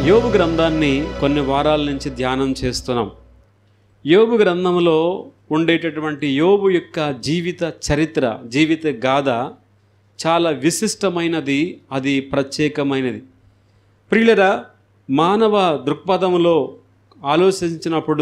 యోబు గ్రంథాన్ని కొన్ని వారాల నుంచి ధ్యానం చేస్తున్నాం యోబు గ్రంథంలో ఉండేటటువంటి యోబు యొక్క జీవిత చరిత్ర జీవిత గాథ చాలా విశిష్టమైనది అది ప్రత్యేకమైనది ప్రియులరా మానవ దృక్పథంలో ఆలోచించినప్పుడు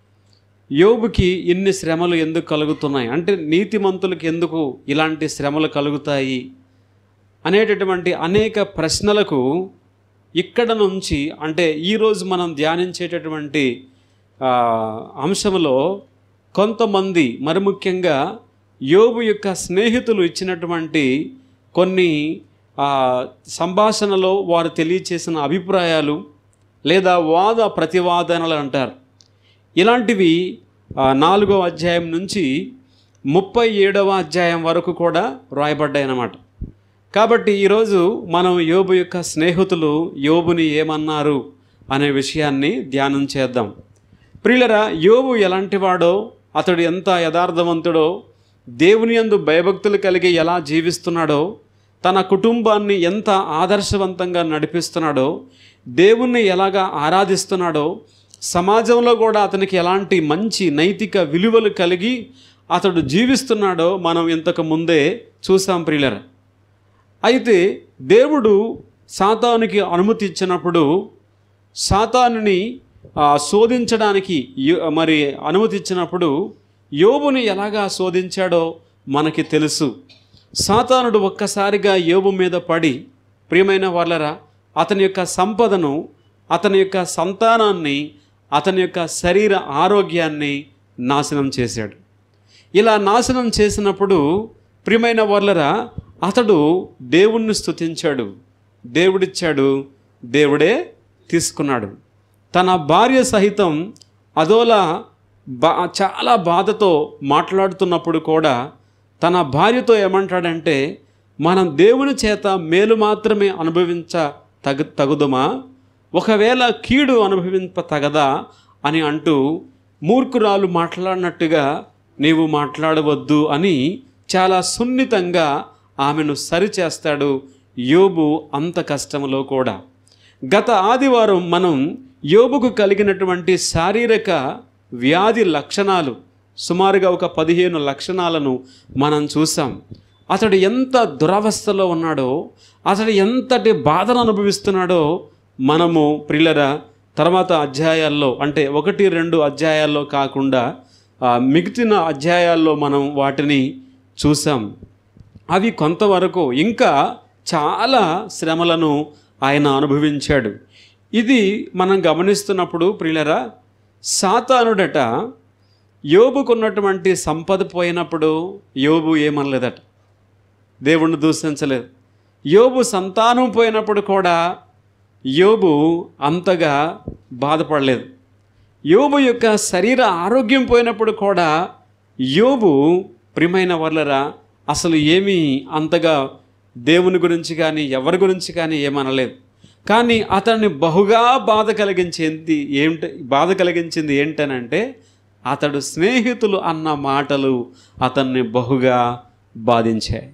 యోబుకి ఇన్ని శ్రమలు ఎందుకు కలుగుతున్నాయి అంటే నీతిమంతులకు ఎందుకు ఇలాంటి శ్రమలు కలుగుతాయి అనేటటువంటి అనేక ప్రశ్నలకు ఇక్కడ నుంచి అంటే ఈరోజు మనం ధ్యానించేటటువంటి ఆ, అంశంలో కొంతమంది మరి ముఖ్యంగా యోబు యొక్క స్నేహితులు ఇచ్చినటువంటి కొన్ని ఆ, సంభాషణలో వారు తెలియచేసిన అభిప్రాయాలు లేదా వాద ప్రతివాదనలు అంటారు ఇలాంటివి ఆ, నాలుగో అధ్యాయం నుంచి ముప్పై ఏడవ అధ్యాయం వరకు కూడా రాయబడ్డాయి అన్నమాట కాబట్టి ఈరోజు మనం యోబు యొక్క స్నేహితులు యోబుని ఏమన్నారు అనే విషయాన్ని ధ్యానం చేద్దాం ప్రియులరా యోబు ఎలాంటి వాడో అతడు ఎంత యథార్థవంతుడో దేవుని యందు భయభక్తులు కలిగి ఎలా జీవిస్తున్నాడో తన కుటుంబాన్ని ఎంత ఆదర్శవంతంగా నడిపిస్తున్నాడో దేవుణ్ణి ఎలాగా ఆరాధిస్తున్నాడో సమాజంలో కూడా అతనికి ఎలాంటి మంచి నైతిక విలువలు కలిగి అతడు జీవిస్తున్నాడో మనం ఇంతకు ముందే చూసాం ప్రియులరా అయితే దేవుడు సాతానుకి అనుమతి ఇచ్చినప్పుడు సాతానుని ఆ, శోధించడానికి యో- మరి అనుమతి ఇచ్చినప్పుడు యోబుని ఎలాగా శోధించాడో మనకి తెలుసు సాతానుడు ఒక్కసారిగా యోబు మీద పడి ప్రియమైన వాళ్ళరా అతని యొక్క సంపదను అతని యొక్క సంతానాన్ని అతని యొక్క శరీర ఆరోగ్యాన్ని నాశనం చేశాడు ఇలా నాశనం చేసినప్పుడు ప్రియమైన వాళ్ళరా అతడు దేవుణ్ణి స్తుతించాడు దేవుడిచ్చాడు దేవుడే తీసుకున్నాడు తన భార్య సహితం అదోలా బా చాలా బాధతో మాట్లాడుతున్నప్పుడు కూడా తన భార్యతో ఏమంటాడంటే మనం దేవుని చేత మేలు మాత్రమే అనుభవించ తగు తగుదుమా ఒకవేళ కీడు అనుభవింప తగదా అని అంటూ మూర్ఖురాలు మాట్లాడినట్టుగా నీవు మాట్లాడవద్దు అని చాలా సున్నితంగా ఆమెను సరిచేస్తాడు యోబు అంత కష్టములో కూడా గత ఆదివారం మనం యోబుకు కలిగినటువంటి శారీరక వ్యాధి లక్షణాలు సుమారుగా ఒక పదిహేను లక్షణాలను మనం చూసాం అతడు ఎంత దురవస్థలో ఉన్నాడో అతడు ఎంతటి బాధను అనుభవిస్తున్నాడో మనము ప్రిల్లర తర్వాత అధ్యాయాల్లో అంటే ఒకటి రెండు అధ్యాయాల్లో కాకుండా ఆ, మిగిలిన అధ్యాయాల్లో మనం వాటిని చూసాం అవి కొంతవరకు ఇంకా చాలా శ్రమలను ఆయన అనుభవించాడు ఇది మనం గమనిస్తున్నప్పుడు ప్రియులరా సాతానుడట యోబుకున్నటువంటి సంపద పోయినప్పుడు యోబు ఏమనలేదట దేవుణ్ణి దూషించలేదు యోబు సంతానం పోయినప్పుడు కూడా యోబు అంతగా బాధపడలేదు యోబు యొక్క శరీర ఆరోగ్యం పోయినప్పుడు కూడా యోబు ప్రియమైన వాళ్ళరా అసలు ఏమీ అంతగా దేవుని గురించి కానీ ఎవరి గురించి కానీ ఏమనలేదు కానీ అతన్ని బహుగా బాధ కలిగించింది ఏమిటి బాధ కలిగించింది ఏంటనంటే అతడు స్నేహితులు అన్న మాటలు అతన్ని బహుగా బాధించాయి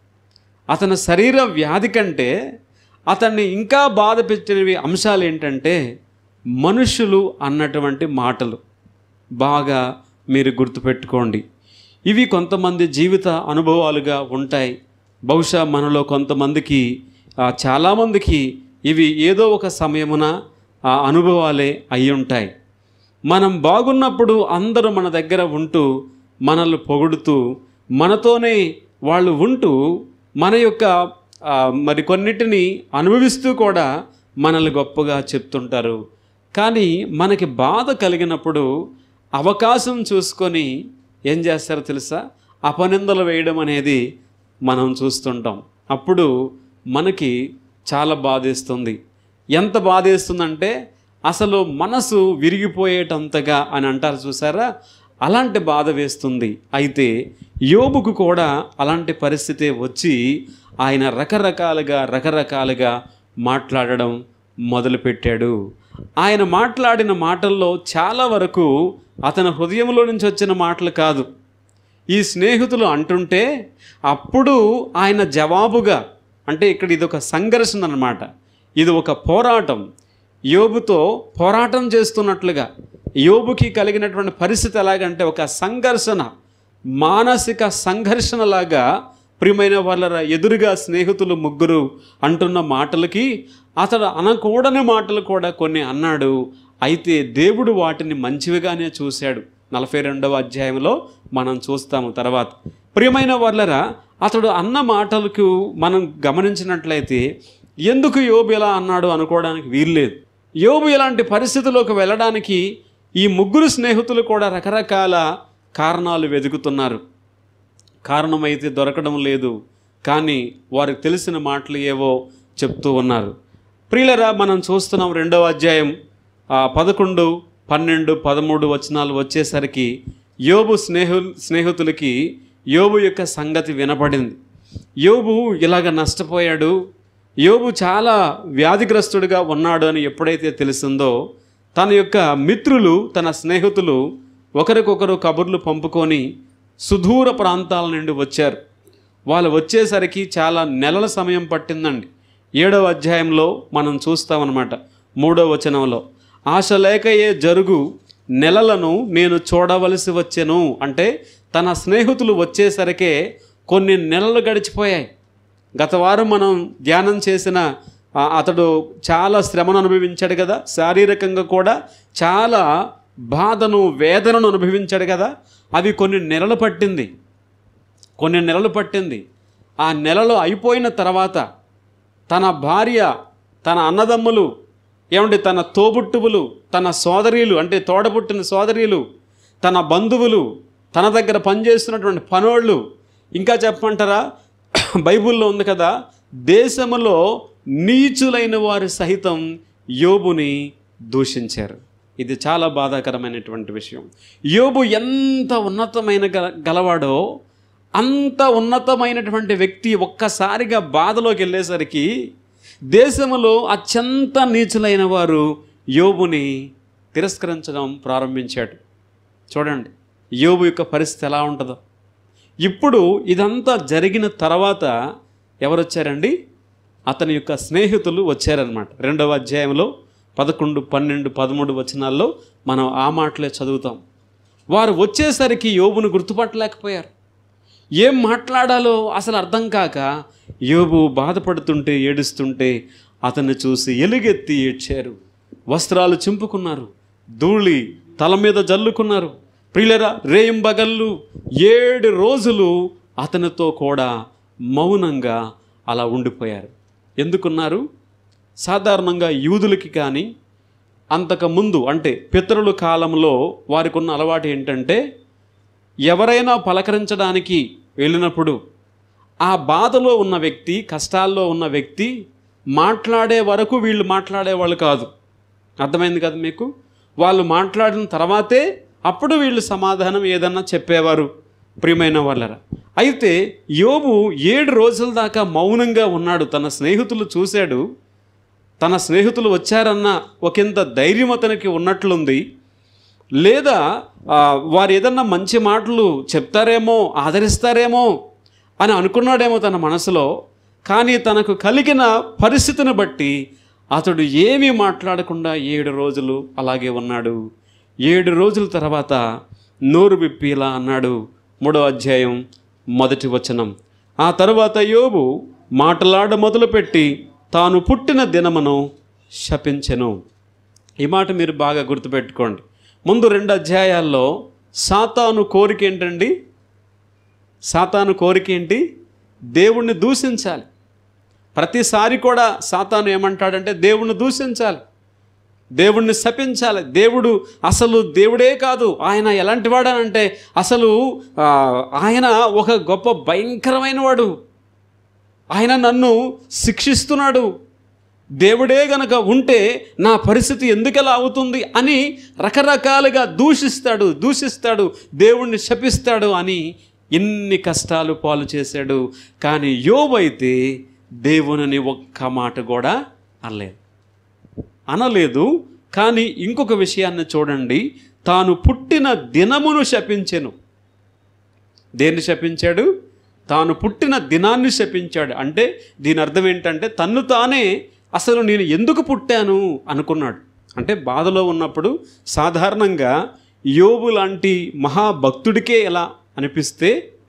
అతని శరీర వ్యాధి కంటే అతన్ని ఇంకా బాధ పెట్టినవి అంశాలు ఏంటంటే మనుషులు అన్నటువంటి మాటలు బాగా మీరు గుర్తుపెట్టుకోండి ఇవి కొంతమంది జీవిత అనుభవాలుగా ఉంటాయి బహుశా మనలో కొంతమందికి ఆ, చాలామందికి ఇవి ఏదో ఒక సమయమున ఆ అనుభవాలే అయి ఉంటాయి మనం బాగున్నప్పుడు అందరూ మన దగ్గర ఉంటూ మనల్ని పొగుడుతూ మనతోనే వాళ్ళు ఉంటూ మన యొక్క ఆ, మరి కొన్నిటిని అనుభవిస్తూ కూడా మనల్ని గొప్పగా చెప్తుంటారు కానీ మనకి బాధ కలిగినప్పుడు అవకాశం చూసుకొని ఏం చేస్తారో తెలుసా అపనిందలు వేయడం అనేది మనం చూస్తుంటాం అప్పుడు మనకి చాలా బాధేస్తుంది ఎంత బాధేస్తుందంటే అసలు మనసు విరిగిపోయేటంతగా అని అంటారు చూసారా అలాంటి బాధ వేస్తుంది అయితే యోబుకు కూడా అలాంటి పరిస్థితి వచ్చి ఆయన రకరకాలుగా రకరకాలుగా మాట్లాడడం మొదలుపెట్టాడు ఆయన మాట్లాడిన మాటల్లో చాలా వరకు అతని హృదయంలో నుంచి వచ్చిన మాటలు కాదు ఈ స్నేహితులు అంటుంటే అప్పుడు ఆయన జవాబుగా అంటే ఇక్కడ ఇది ఒక సంఘర్షణ అన్నమాట ఇది ఒక పోరాటం యోబుతో పోరాటం చేస్తున్నట్లుగా యోబుకి కలిగినటువంటి పరిస్థితి ఎలాగంటే ఒక సంఘర్షణ మానసిక సంఘర్షణలాగా ప్రియమైన వాళ్ళ ఎదురుగా స్నేహితులు ముగ్గురు అంటున్న మాటలకి అతడు అనకూడని మాటలు కూడా కొన్ని అన్నాడు అయితే దేవుడు వాటిని మంచివిగానే చూశాడు నలభై రెండవ అధ్యాయంలో మనం చూస్తాము తర్వాత ప్రియమైన వాళ్ళరా అతడు అన్న మాటలకు మనం గమనించినట్లయితే ఎందుకు యోబు ఇలా అన్నాడు అనుకోవడానికి వీల్లేదు యోబు ఇలాంటి పరిస్థితిలోకి వెళ్ళడానికి ఈ ముగ్గురు స్నేహితులు కూడా రకరకాల కారణాలు వెతుకుతున్నారు కారణమైతే దొరకడం లేదు కానీ వారికి తెలిసిన మాటలు ఏవో చెప్తూ ఉన్నారు ప్రియులరా మనం చూస్తున్నాం రెండవ అధ్యాయం ఆ, పదకొండు పన్నెండు పదమూడు వచనాలు వచ్చేసరికి యోబు స్నేహు స్నేహితులకి యోబు యొక్క సంగతి వినపడింది యోబు ఇలాగ నష్టపోయాడు యోబు చాలా వ్యాధిగ్రస్తుడిగా ఉన్నాడు అని ఎప్పుడైతే తెలిసిందో తన యొక్క మిత్రులు తన స్నేహితులు ఒకరికొకరు కబుర్లు పంపుకొని సుదూర ప్రాంతాల నుండి వచ్చారు వాళ్ళు వచ్చేసరికి చాలా నెలల సమయం పట్టిందండి ఏడవ అధ్యాయంలో మనం చూస్తామన్నమాట మూడవ వచనంలో ఆశ లేకయే జరుగు నెలలను నేను చూడవలసి వచ్చెను అంటే తన స్నేహితులు వచ్చేసరికే కొన్ని నెలలు గడిచిపోయాయి గత వారం మనం ధ్యానం చేసిన ఆ, అతడు చాలా శ్రమను అనుభవించాడు కదా శారీరకంగా కూడా చాలా బాధను వేదనను అనుభవించాడు కదా అవి కొన్ని నెలలు పట్టింది కొన్ని నెలలు పట్టింది ఆ నెలలు అయిపోయిన తర్వాత తన భార్య తన అన్నదమ్ములు ఏమంటే తన తోబుట్టువులు తన సోదరీలు అంటే తోడబుట్టిన సోదరీలు తన బంధువులు తన దగ్గర పనిచేస్తున్నటువంటి పనోళ్ళు ఇంకా చెప్పమంటారా బైబిల్లో ఉంది కదా దేశములో నీచులైన వారు సహితం యోబుని దూషించారు ఇది చాలా బాధాకరమైనటువంటి విషయం యోబు ఎంత ఉన్నతమైన గల- గలవాడో అంత ఉన్నతమైనటువంటి వ్యక్తి ఒక్కసారిగా బాధలోకి వెళ్ళేసరికి దేశములో అత్యంత నీచులైన వారు యోబుని తిరస్కరించడం ప్రారంభించాడు చూడండి యోబు యొక్క పరిస్థితి ఎలా ఉంటుందో ఇప్పుడు ఇదంతా జరిగిన తర్వాత ఎవరు వచ్చారండి అతని యొక్క స్నేహితులు వచ్చారనమాట రెండవ అధ్యాయంలో పదకొండు పన్నెండు పదమూడు వచనాల్లో మనం ఆ మాటలే చదువుతాం వారు వచ్చేసరికి యోబును గుర్తుపట్టలేకపోయారు ఏం మాట్లాడాలో అసలు అర్థం కాక యోబు బాధపడుతుంటే ఏడుస్తుంటే అతన్ని చూసి ఎలుగెత్తి ఏడ్చారు వస్త్రాలు చింపుకున్నారు ధూళి తల మీద జల్లుకున్నారు ప్రియులరా రేయింబగళ్ళు ఏడు రోజులు అతనితో కూడా మౌనంగా అలా ఉండిపోయారు ఎందుకున్నారు సాధారణంగా యూదులకి కానీ అంతకుముందు అంటే పితరుల కాలంలో వారికి ఉన్న అలవాటు ఏంటంటే ఎవరైనా పలకరించడానికి వెళ్ళినప్పుడు ఆ బాధలో ఉన్న వ్యక్తి కష్టాల్లో ఉన్న వ్యక్తి మాట్లాడే వరకు వీళ్ళు మాట్లాడేవాళ్ళు కాదు అర్థమైంది కదా మీకు వాళ్ళు మాట్లాడిన తర్వాతే అప్పుడు వీళ్ళు సమాధానం ఏదన్నా చెప్పేవారు ప్రియమైన వాళ్ళరా అయితే యోబు ఏడు రోజుల దాకా మౌనంగా ఉన్నాడు తన స్నేహితులు చూశాడు తన స్నేహితులు వచ్చారన్న ఒకంత ధైర్యం అతనికి ఉన్నట్లుంది లేదా ఆ, వారు ఏదన్నా మంచి మాటలు చెప్తారేమో ఆదరిస్తారేమో అని అనుకున్నాడేమో తన మనసులో కానీ తనకు కలిగిన పరిస్థితిని బట్టి అతడు ఏమీ మాట్లాడకుండా ఏడు రోజులు అలాగే ఉన్నాడు ఏడు రోజుల తర్వాత నోరు విప్పి ఇలా అన్నాడు మూడో అధ్యాయం మొదటి వచనం ఆ తర్వాత యోబు మాటలాడ మొదలుపెట్టి తాను పుట్టిన దినమును శపించెను ఈ మాట మీరు బాగా గుర్తుపెట్టుకోండి ముందు రెండు అధ్యాయాల్లో సాతాను కోరిక ఏంటండి సాతాను కోరిక ఏంటి దేవుణ్ణి దూషించాలి ప్రతిసారి కూడా సాతాను ఏమంటాడంటే దేవుణ్ణి దూషించాలి దేవుణ్ణి శపించాలి దేవుడు అసలు దేవుడే కాదు ఆయన ఎలాంటి వాడనంటే అసలు ఆ, ఆయన ఒక గొప్ప భయంకరమైన వాడు ఆయన నన్ను శిక్షిస్తున్నాడు దేవుడే గనక ఉంటే నా పరిస్థితి ఎందుకెలా అవుతుంది అని రకరకాలుగా దూషిస్తాడు దూషిస్తాడు దేవుణ్ణి శపిస్తాడు అని ఎన్ని కష్టాలు పాలు చేశాడు కానీ యోబైతే దేవునిని ఒక్క మాట కూడా అనలేదు అనలేదు కానీ ఇంకొక విషయాన్ని చూడండి తాను పుట్టిన దినమును శపించెను దేన్ని శపించాడు తాను పుట్టిన దినాన్ని శపించాడు అంటే దీని అర్థం ఏంటంటే తన్ను తానే అసలు నేను ఎందుకు పుట్టాను అనుకున్నాడు అంటే బాధలో ఉన్నప్పుడు సాధారణంగా యోబు లాంటి మహాభక్తుడికే ఎలా అనిపిస్తే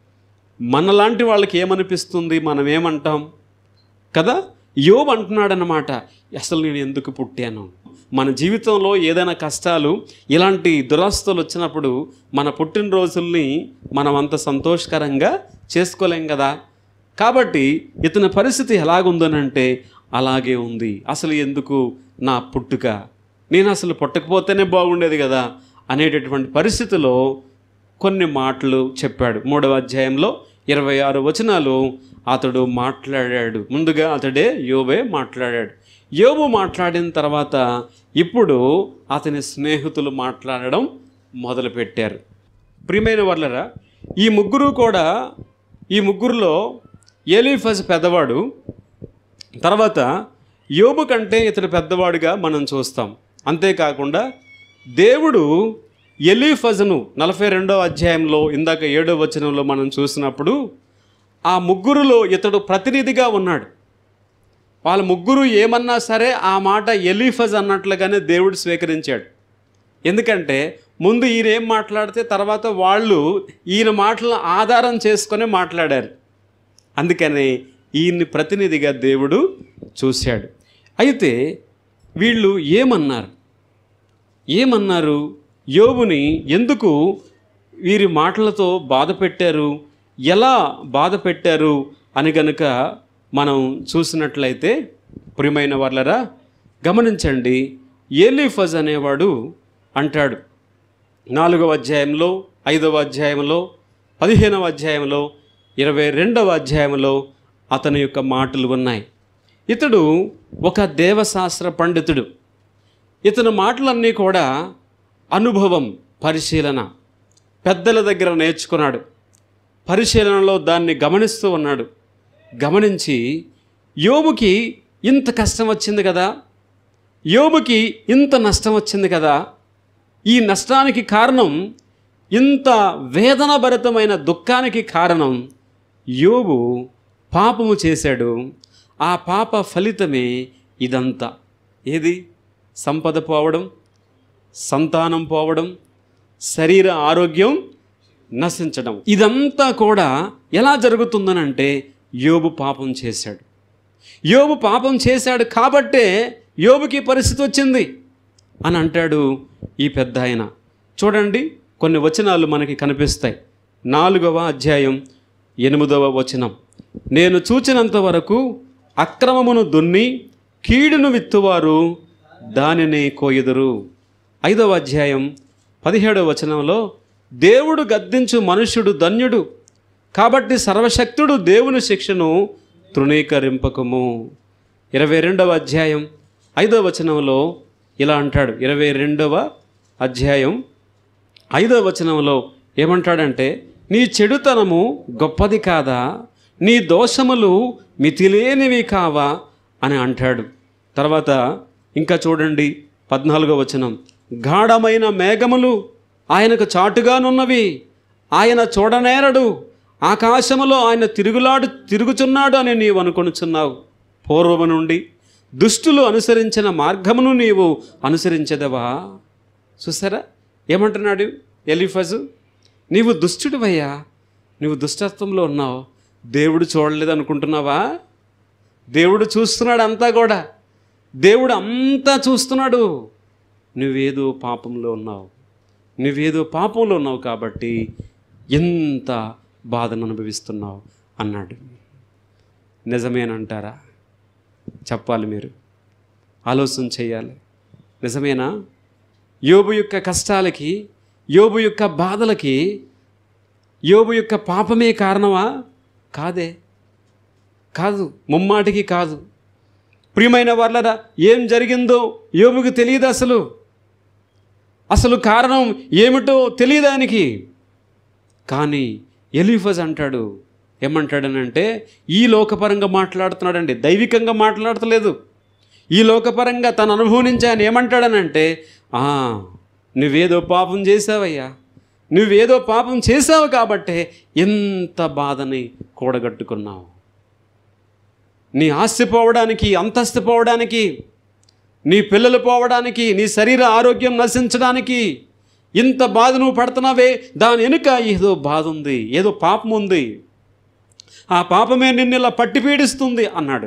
మనలాంటి వాళ్ళకి ఏమనిపిస్తుంది మనం ఏమంటాం కదా యోబు అంటున్నాడనమాట అసలు నేను ఎందుకు పుట్టాను మన జీవితంలో ఏదైనా కష్టాలు ఇలాంటి దురవస్థలు వచ్చినప్పుడు మన పుట్టినరోజుల్ని మనం అంత సంతోషకరంగా చేసుకోలేం కదా కాబట్టి ఇతని పరిస్థితి ఎలాగుందనంటే అలాగే ఉంది అసలు ఎందుకు నా పుట్టుక నేను అసలు పుట్టకపోతేనే బాగుండేది కదా అనేటటువంటి పరిస్థితిలో కొన్ని మాటలు చెప్పాడు మూడవ అధ్యాయంలో ఇరవై ఆరు వచనాలు అతడు మాట్లాడాడు ముందుగా అతడే యోబే మాట్లాడాడు యోబు మాట్లాడిన తర్వాత ఇప్పుడు అతని స్నేహితులు మాట్లాడడం మొదలుపెట్టారు ప్రియమైన వాళ్ళరా ఈ ముగ్గురు కూడా ఈ ముగ్గురులో ఏలీఫజ్ పెద్దవాడు తర్వాత యోబు కంటే ఇతడు పెద్దవాడుగా మనం చూస్తాం అంతేకాకుండా దేవుడు ఎలీఫజను నలభై రెండో అధ్యాయంలో ఇందాక ఏడో వచనంలో మనం చూసినప్పుడు ఆ ముగ్గురులో ఇతడు ప్రతినిధిగా ఉన్నాడు వాళ్ళ ముగ్గురు ఏమన్నా సరే ఆ మాట ఎలీఫజ్ అన్నట్లుగానే దేవుడు స్వీకరించాడు ఎందుకంటే ముందు ఈయన ఏం మాట్లాడితే తర్వాత వాళ్ళు ఈయన మాటలను ఆధారం చేసుకొని మాట్లాడారు అందుకని ఈయన్ని ప్రతినిధిగా దేవుడు చూశాడు అయితే వీళ్ళు ఏమన్నారు ఏమన్నారు యోబుని ఎందుకు వీరి మాటలతో బాధ పెట్టారు ఎలా బాధ పెట్టారు అని గనుక మనం చూసినట్లయితే ప్రియమైన వాళ్ళరా గమనించండి ఏలీఫజ్ అనేవాడు అంటాడు నాలుగవ అధ్యాయంలో ఐదవ అధ్యాయంలో పదిహేనవ అధ్యాయంలో ఇరవై రెండవ అధ్యాయంలో అతని యొక్క మాటలు ఉన్నాయి ఇతడు ఒక దేవశాస్త్ర పండితుడు ఇతని మాటలన్నీ కూడా అనుభవం పరిశీలన పెద్దల దగ్గర నేర్చుకున్నాడు పరిశీలనలో దాన్ని గమనిస్తూ ఉన్నాడు గమనించి యోబుకి ఇంత కష్టం వచ్చింది కదా యోబుకి ఇంత నష్టం వచ్చింది కదా ఈ నష్టానికి కారణం ఇంత వేదనభరితమైన దుఃఖానికి కారణం యోబు పాపము చేశాడు ఆ పాప ఫలితమే ఇదంతా ఏది సంపద పోవడం సంతానం పోవడం శరీర ఆరోగ్యం నశించడం ఇదంతా కూడా ఎలా జరుగుతుందనంటే యోబు పాపం చేశాడు యోబు పాపం చేశాడు కాబట్టే యోబుకి ఈ పరిస్థితి వచ్చింది అని అంటాడు ఈ పెద్ద ఆయన చూడండి కొన్ని వచనాలు మనకి కనిపిస్తాయి నాలుగవ అధ్యాయం ఎనిమిదవ వచనం నేను చూచినంత వరకు అక్రమమును దున్ని కీడును విత్తువారు దానిని కోయుదురు ఐదవ అధ్యాయం పదిహేడవ వచనంలో దేవుడు గద్దించు మనుష్యుడు ధన్యుడు కాబట్టి సర్వశక్తుడు దేవుని శిక్షను తృణీకరింపకము ఇరవై రెండవ అధ్యాయం ఐదవ వచనంలో ఇలా అంటాడు ఇరవై రెండవ అధ్యాయం ఐదవ వచనంలో ఏమంటాడంటే నీ చెడుతనము గొప్పది కాదా నీ దోషములు మితిలేనివి కావా అని అంటాడు తర్వాత ఇంకా చూడండి పద్నాలుగో వచనం గాఢమైన మేఘములు ఆయనకు చాటుగానున్నవి ఆయన చూడనేరడు ఆకాశములో ఆయన తిరుగులాడు తిరుగుచున్నాడు అని నీవు అనుకొనుచున్నావు పూర్వము నుండి దుష్టులు అనుసరించిన మార్గమును నీవు అనుసరించదవా చూసారా ఏమంటున్నాడు ఎలిఫజు నీవు దుష్టుడివయ్యా నువ్వు దుష్టత్వంలో ఉన్నావు దేవుడు చూడలేదు అనుకుంటున్నావా దేవుడు చూస్తున్నాడు అంతా కూడా దేవుడు అంతా చూస్తున్నాడు నువ్వేదో పాపంలో ఉన్నావు నువ్వేదో పాపంలో ఉన్నావు కాబట్టి ఎంత బాధను అనుభవిస్తున్నావు అన్నాడు నిజమేనంటారా చెప్పాలి మీరు ఆలోచన చేయాలి నిజమేనా యోబు యొక్క కష్టాలకి యోబు యొక్క బాధలకి యోబు యొక్క పాపమే కారణమా కాదే కాదు ముమ్మాటికి కాదు ప్రియమైన వాళ్ళరా ఏం జరిగిందో యోబుకి తెలియదు అసలు అసలు కారణం ఏమిటో తెలియదానికి కానీ ఎలిఫజ్ అంటాడు ఏమంటాడనంటే ఈ లోకపరంగా మాట్లాడుతున్నాడండి దైవికంగా మాట్లాడతలేదు ఈ లోకపరంగా తన అనుభవం నుంచి ఆయన ఏమంటాడనంటే "ఆ, నువ్వేదో పాపం చేసావయ్యా నువ్వేదో పాపం చేసావు కాబట్టే ఎంత బాధని కూడగట్టుకున్నావు నీ ఆస్తి పోవడానికి అంతస్తు పోవడానికి నీ పిల్లలు పోవడానికి నీ శరీర ఆరోగ్యం నశించడానికి ఇంత బాధ నువ్వు పడుతున్నావే దాని వెనుక ఏదో బాధ ఉంది ఏదో పాపం ఉంది ఆ పాపమే నిన్ను ఇలా పట్టి పీడిస్తుంది అన్నాడు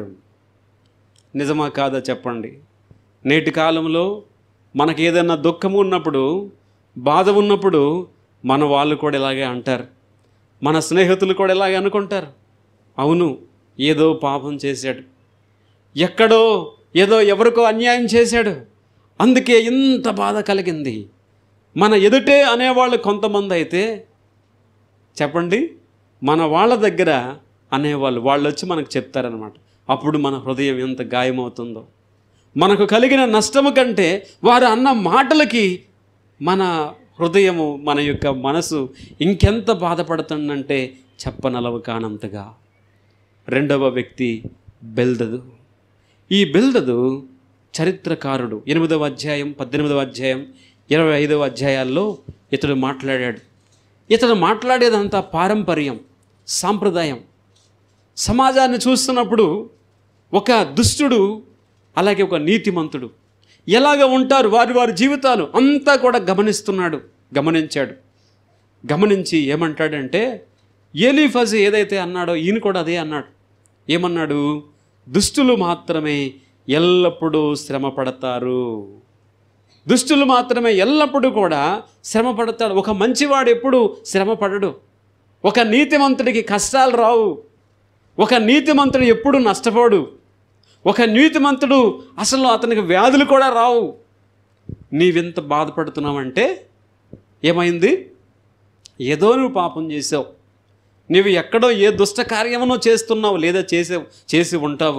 నిజమా కాదా చెప్పండి నేటి కాలంలో మనకి ఏదైనా దుఃఖం ఉన్నప్పుడు బాధ ఉన్నప్పుడు మన వాళ్ళు కూడా ఇలాగే అంటారు మన స్నేహితులు కూడా ఇలాగే అనుకుంటారు అవును ఏదో పాపం చేశాడు ఎక్కడో ఏదో ఎవరికో అన్యాయం చేశాడు అందుకే ఇంత బాధ కలిగింది మన ఎదుటే అనేవాళ్ళు కొంతమంది అయితే చెప్పండి మన వాళ్ళ దగ్గర అనేవాళ్ళు వాళ్ళు వచ్చి మనకు చెప్తారనమాట అప్పుడు మన హృదయం ఎంత గాయమవుతుందో మనకు కలిగిన నష్టము కంటే వారు అన్న మాటలకి మన హృదయము మన యొక్క మనసు ఇంకెంత బాధపడుతుందంటే చెప్పనలవు కానంతగా రెండవ వ్యక్తి బెల్దదు ఈ బెల్దదు చరిత్రకారుడు ఎనిమిదవ అధ్యాయం పద్దెనిమిదవ అధ్యాయం ఇరవై ఐదవ అధ్యాయాల్లో ఇతడు మాట్లాడాడు ఇతడు మాట్లాడేదంతా పారంపర్యం సాంప్రదాయం సమాజాన్ని చూస్తున్నప్పుడు ఒక దుష్టుడు అలాగే ఒక నీతిమంతుడు ఎలాగ ఉంటారు వారి వారి జీవితాలు అంతా కూడా గమనిస్తున్నాడు గమనించాడు గమనించి ఏమంటాడంటే ఏలీఫజ్ ఏదైతే అన్నాడో ఈయన కూడా అదే అన్నాడు ఏమన్నాడు దుష్టులు మాత్రమే ఎల్లప్పుడూ శ్రమ పడతారు దుష్టులు మాత్రమే ఎల్లప్పుడూ కూడా శ్రమ పడతాడు ఒక మంచివాడు ఎప్పుడు శ్రమ పడడు ఒక నీతిమంతుడికి కష్టాలు రావు ఒక నీతిమంతుడు ఎప్పుడు నష్టపోడు ఒక నీతిమంతుడు అసలు అతనికి వ్యాధులు కూడా రావు నీవెంత బాధపడుతున్నావంటే ఏమైంది ఏదో నువ్వు పాపం చేసావు నువ్వు ఎక్కడో ఏ దుష్ట కార్యమనో చేస్తున్నావు లేదా చేసే చేసి ఉంటావు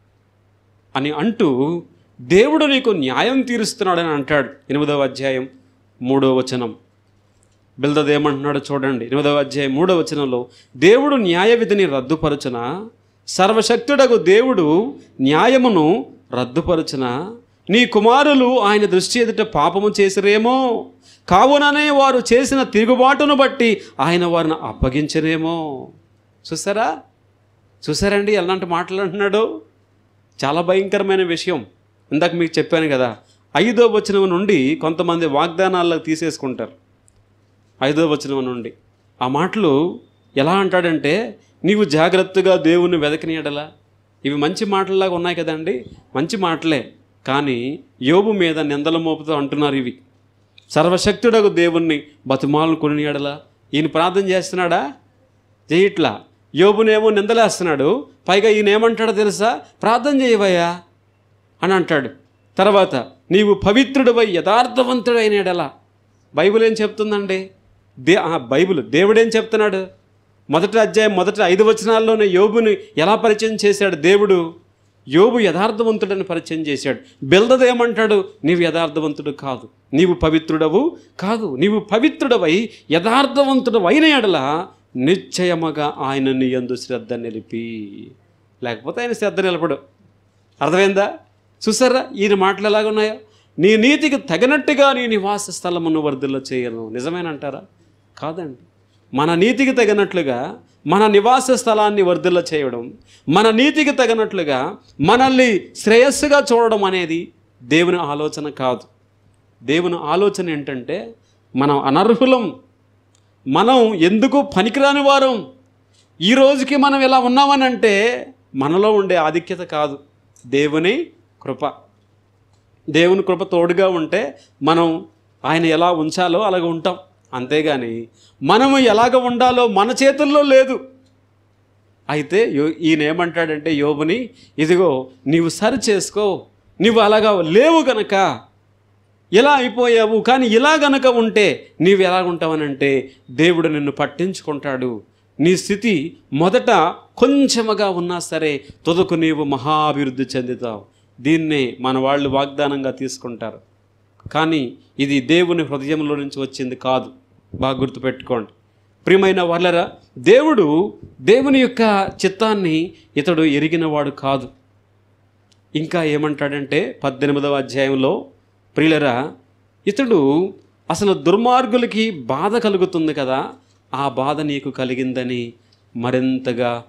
అని అంటూ దేవుడు నీకు న్యాయం తీరుస్తున్నాడని అంటాడు ఎనిమిదవ అధ్యాయం మూడో వచనం బిల్దద్ ఏమంటున్నాడో చూడండి ఎనిమిదవ అధ్యాయం మూడవ వచనంలో దేవుడు న్యాయ విధిని రద్దుపరచున సర్వశక్తుడగు దేవుడు న్యాయమును రద్దుపరచున నీ కుమారులు ఆయన దృష్టి ఎదుట పాపము చేసిరేమో కావుననే వారు చేసిన తిరుగుబాటును బట్టి ఆయన వారిని అప్పగించరేమో చూసారా చూసారండి ఎలాంటి మాటలు అంటున్నాడు చాలా భయంకరమైన విషయం ఇందాక మీకు చెప్పాను కదా ఐదో వచనం నుండి కొంతమంది వాగ్దానాల్లో తీసేసుకుంటారు ఐదో వచనం నుండి ఆ మాటలు ఎలా అంటాడంటే నీవు జాగ్రత్తగా దేవుణ్ణి వెదకనీయడలా ఇవి మంచి మాటల్లాగా ఉన్నాయి కదండి మంచి మాటలే కానీ యోబు మీద నిందల మోపుతూ అంటున్నారు ఇవి సర్వశక్తుడకు దేవుణ్ణి బతుమాలను కొనియడలా ఈయన ప్రార్థన చేస్తున్నాడా చేయట్లా యోబునేమో నిందలేస్తున్నాడు పైగా ఈయన ఏమంటాడో తెలుసా ప్రార్థన చేయవయ్యా అని అంటాడు తర్వాత నీవు పవిత్రుడివై యథార్థవంతుడైనడలా బైబిల్ ఏం చెప్తుందండి దే ఆ, బైబిల్ దేవుడేం చెప్తున్నాడు మొదటి అధ్యాయం మొదటి ఐదు వచనాల్లోనే యోబుని ఎలా పరిచయం చేశాడు దేవుడు యోబు యథార్థవంతుడని పరిచయం చేశాడు బెల్దదు ఏమంటాడు నీవు యథార్థవంతుడు కాదు నీవు పవిత్రుడవు కాదు నీవు పవిత్రుడవై యథార్థవంతుడు అయిన ఎడల నిశ్చయముగా ఆయన నీ యందు శ్రద్ధ నిలిపి లేకపోతే ఆయన శ్రద్ధ నిలపడు అర్థమైందా చూసారా ఈయన మాటలు ఎలాగున్నాయో నీ నీతికి తగినట్టుగా నీ నివాస స్థలమును వర్ధిల్ల చేయను నిజమేనంటారా కాదండి మన నీతికి తగినట్లుగా మన నివాస స్థలాన్ని వర్ధిల్ల చేయడం మన నీతికి తగినట్లుగా మనల్ని శ్రేయస్సుగా చూడడం అనేది దేవుని ఆలోచన కాదు దేవుని ఆలోచన ఏంటంటే మనం అనర్హులం మనం ఎందుకు పనికిరాని వారం ఈ రోజుకి మనం ఇలా ఉన్నామనంటే మనలో ఉండే ఆధిక్యత కాదు దేవుని కృప దేవుని కృప తోడుగా ఉంటే మనం ఆయన ఎలా ఉంచాలో అలాగ ఉంటాం అంతేగాని మనము ఎలాగ ఉండాలో మన చేతుల్లో లేదు అయితే యో ఈయన ఏమంటాడంటే యోబుని ఇదిగో నీవు సరి చేసుకో నువ్వు అలాగా లేవు గనక ఇలా అయిపోయావు కానీ ఇలా గనక ఉంటే నీవు ఎలా ఉంటావనంటే దేవుడు నిన్ను పట్టించుకుంటాడు నీ స్థితి మొదట కొంచెముగా ఉన్నా సరే తుదకు నీవు మహాభివృద్ధి చెందుతావు దీన్నే మన వాళ్ళు వాగ్దానంగా తీసుకుంటారు కానీ ఇది దేవుని హృదయంలో నుంచి వచ్చింది కాదు బాగా గుర్తుపెట్టుకోండి ప్రియమైన వాళ్ళరా దేవుడు దేవుని యొక్క చిత్తాన్ని ఇతడు ఎరిగినవాడు కాదు ఇంకా ఏమంటాడంటే పద్దెనిమిదవ అధ్యాయంలో ప్రియులరా ఇతడు అసలు దుర్మార్గులకి బాధ కలుగుతుంది కదా ఆ బాధ నీకు కలిగిందని మరింతగా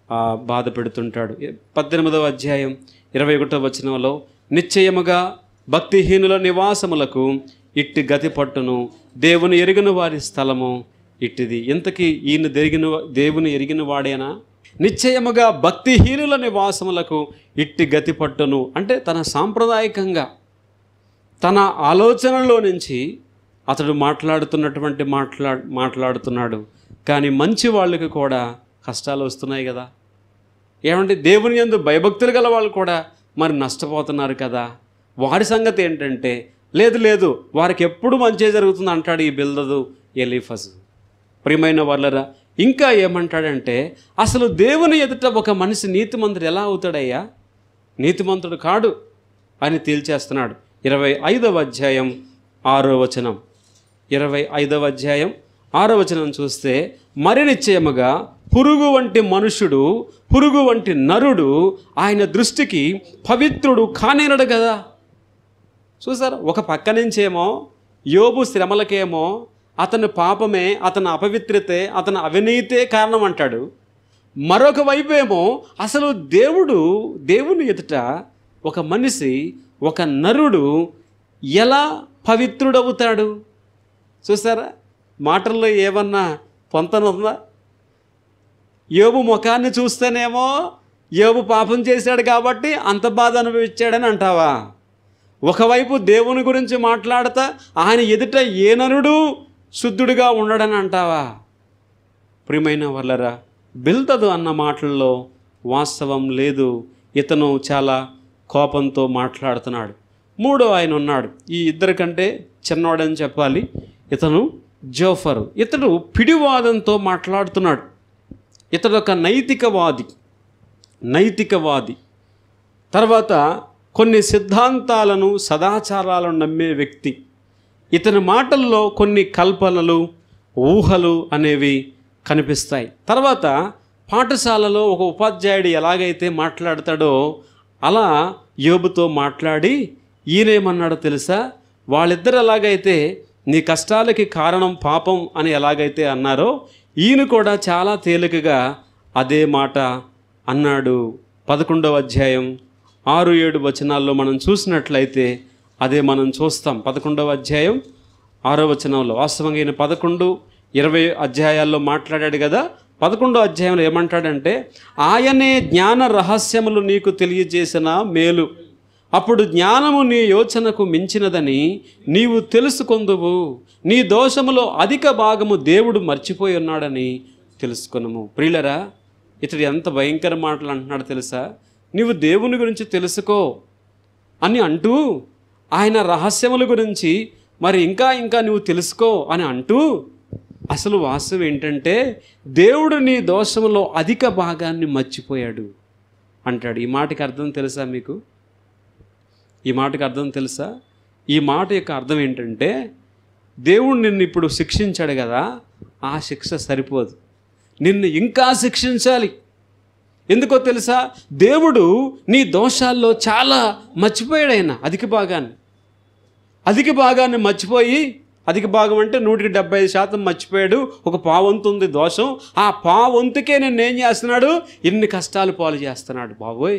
ఆ, బాధ పెడుతుంటాడు పద్దెనిమిదవ అధ్యాయం ఇరవై ఒకటో వచనంలో నిశ్చయముగా భక్తిహీనుల నివాసములకు ఇట్టి గతి పట్టును దేవుని ఎరిగిన వారి స్థలము ఇట్టిది ఇంతకీ ఈయన దెరిగిన దేవుని ఎరిగిన వాడేనా నిశ్చయముగా భక్తిహీనుల నివాసములకు ఇట్టి గతి పట్టును అంటే తన సాంప్రదాయకంగా తన ఆలోచనలో నుంచి అతడు మాట్లాడుతున్నటువంటి మాట్లా మాట్లాడుతున్నాడు కానీ మంచి వాళ్ళకి కూడా కష్టాలు వస్తున్నాయి కదా ఏమంటే దేవుని యందు భయభక్తులు గల వాళ్ళు కూడా మరి నష్టపోతున్నారు కదా వారి సంగతి ఏంటంటే లేదు లేదు వారికి ఎప్పుడు మంచి జరుగుతుంది అంటాడు ఈ బిల్దదు ఎలీఫస్ ప్రియమైన వాళ్ళరా ఇంకా ఏమంటాడంటే అసలు దేవుని ఎదుట ఒక మనిషి నీతిమంతుడు ఎలా అవుతాడయ్యా నీతిమంతుడు కాడు అని తేల్చేస్తున్నాడు ఇరవై ఐదవ అధ్యాయం ఆరో వచనం ఇరవై ఐదవ అధ్యాయం ఆరో వచనం చూస్తే మరి నిశ్చయముగా పురుగు వంటి మనుషుడు పురుగు వంటి నరుడు ఆయన దృష్టికి పవిత్రుడు కానేనడు కదా చూసారా ఒక పక్క నుంచేమో యోబు శ్రమలకేమో అతని పాపమే అతని అపవిత్రతే అతని అవినీతే కారణం అంటాడు మరొక వైపు ఏమో అసలు దేవుడు దేవుని ఎదుట ఒక మనిషి ఒక నరుడు ఎలా పవిత్రుడవుతాడు చూసారా మాటల్లో ఏమన్నా పొంతనుందా యోబు ముఖాన్ని చూస్తేనేమో యోబు పాపం చేశాడు కాబట్టి అంత బాధ అనుభవించాడని అంటావా ఒకవైపు దేవుని గురించి మాట్లాడతా ఆయన ఎదుట ఏ నరుడు శుద్ధుడిగా ఉండడని అంటావా ప్రియమైన వాళ్ళరా బిల్తదు అన్న మాటల్లో వాస్తవం లేదు ఇతను చాలా కోపంతో మాట్లాడుతున్నాడు మూడో ఆయన ఉన్నాడు ఈ ఇద్దరి కంటే చిన్నవాడని చెప్పాలి ఇతను జోఫరు ఇతడు పిడివాదంతో మాట్లాడుతున్నాడు ఇతడు ఒక నైతికవాది నైతికవాది తర్వాత కొన్ని సిద్ధాంతాలను సదాచారాలను నమ్మే వ్యక్తి ఇతని మాటల్లో కొన్ని కల్పనలు ఊహలు అనేవి కనిపిస్తాయి తర్వాత పాఠశాలలో ఒక ఉపాధ్యాయుడు ఎలాగైతే మాట్లాడతాడో అలా యోబుతో మాట్లాడి ఈయనేమన్నాడో తెలుసా వాళ్ళిద్దరు ఎలాగైతే నీ కష్టాలకి కారణం పాపం అని ఎలాగైతే అన్నారో ఈయన కూడా చాలా తేలికగా అదే మాట అన్నాడు పదకొండవ అధ్యాయం ఆరు ఏడు వచనాల్లో మనం చూసినట్లయితే అదే మనం చూస్తాం పదకొండవ అధ్యాయం ఆరో వచనంలో వాస్తవంగా ఈయన పదకొండు ఇరవై అధ్యాయాల్లో మాట్లాడాడు కదా పదకొండో అధ్యాయంలో ఏమంటాడంటే ఆయనే జ్ఞాన రహస్యములు నీకు తెలియజేసిన మేలు అప్పుడు జ్ఞానము నీ యోచనకు మించినదని నీవు తెలుసుకొందువు నీ దోషములో అధిక భాగము దేవుడు మర్చిపోయి ఉన్నాడని తెలుసుకొనుము ప్రియులరా ఇతడు ఎంత భయంకర మాటలు అంటున్నాడు తెలుసా నీవు దేవుని గురించి తెలుసుకో అని అంటూ ఆయన రహస్యముల గురించి మరి ఇంకా ఇంకా నువ్వు తెలుసుకో అని అంటూ అసలు వాస్తవం ఏంటంటే దేవుడు నీ దోషంలో అధిక భాగాన్ని మర్చిపోయాడు అంటాడు ఈ మాటకి అర్థం తెలుసా మీకు ఈ మాటకి అర్థం తెలుసా ఈ మాట యొక్క అర్థం ఏంటంటే దేవుడు నిన్ను ఇప్పుడు శిక్షించాడు కదా ఆ శిక్ష సరిపోదు నిన్ను ఇంకా శిక్షించాలి ఎందుకో తెలుసా దేవుడు నీ దోషాల్లో చాలా మర్చిపోయాడు ఆయన అధిక భాగాన్ని అధిక భాగాన్ని మర్చిపోయి అధిక భాగం అంటే నూటికి డెబ్బై ఐదు శాతం మర్చిపోయాడు ఒక పావంతు ఉంది దోషం ఆ పావంతుకే నేను ఏం చేస్తున్నాడు ఇన్ని కష్టాలు పాలు చేస్తున్నాడు బాబోయ్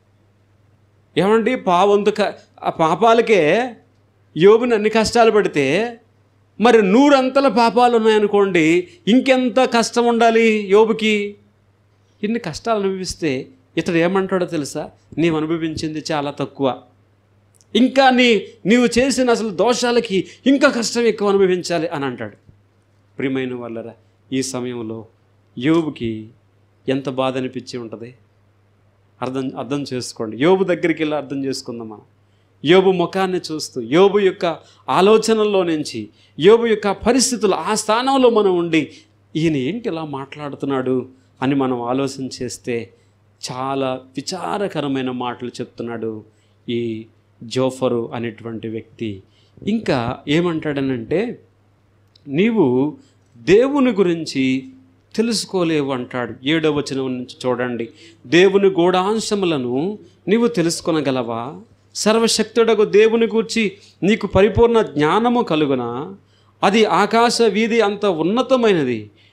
ఏమండి పావంతు క- ఆ పాపాలకే యోబుని అన్ని కష్టాలు పెడితే మరి నూరంతల పాపాలు ఉన్నాయనుకోండి ఇంకెంత కష్టం ఉండాలి యోబుకి ఇన్ని కష్టాలు అనుభవిస్తే ఇతడు ఏమంటాడో తెలుసా నీవు అనుభవించింది చాలా తక్కువ ఇంకా నీ నీవు చేసిన అసలు దోషాలకి ఇంకా కష్టం ఎక్కువ అనుభవించాలి అని అంటాడు ప్రియమైన వాళ్ళరా ఈ సమయంలో యోబుకి ఎంత బాధ అనిపించి ఉంటుంది అర్థం అర్థం చేసుకోండి యోబు దగ్గరికి వెళ్ళి అర్థం చేసుకుందాం మనం యోబు ముఖాన్ని చూస్తూ యోబు యొక్క ఆలోచనల్లో నుంచి యోబు యొక్క పరిస్థితులు ఆ స్థానంలో మనం ఉండి ఈయన ఏంటి ఇలా మాట్లాడుతున్నాడు అని మనం ఆలోచన చేస్తే చాలా విచారకరమైన మాటలు చెప్తున్నాడు ఈ జోఫరు అనేటువంటి వ్యక్తి ఇంకా ఏమంటాడనంటే నీవు దేవుని గురించి తెలుసుకోలేవు అంటాడు ఏడవ వచనం నుంచి చూడండి దేవుని గూఢాంశములను నీవు తెలుసుకొనగలవా సర్వశక్తుడకు దేవుని గూర్చి నీకు పరిపూర్ణ జ్ఞానము కలుగునా అది ఆకాశ వీధి అంత ఉన్నతమైనది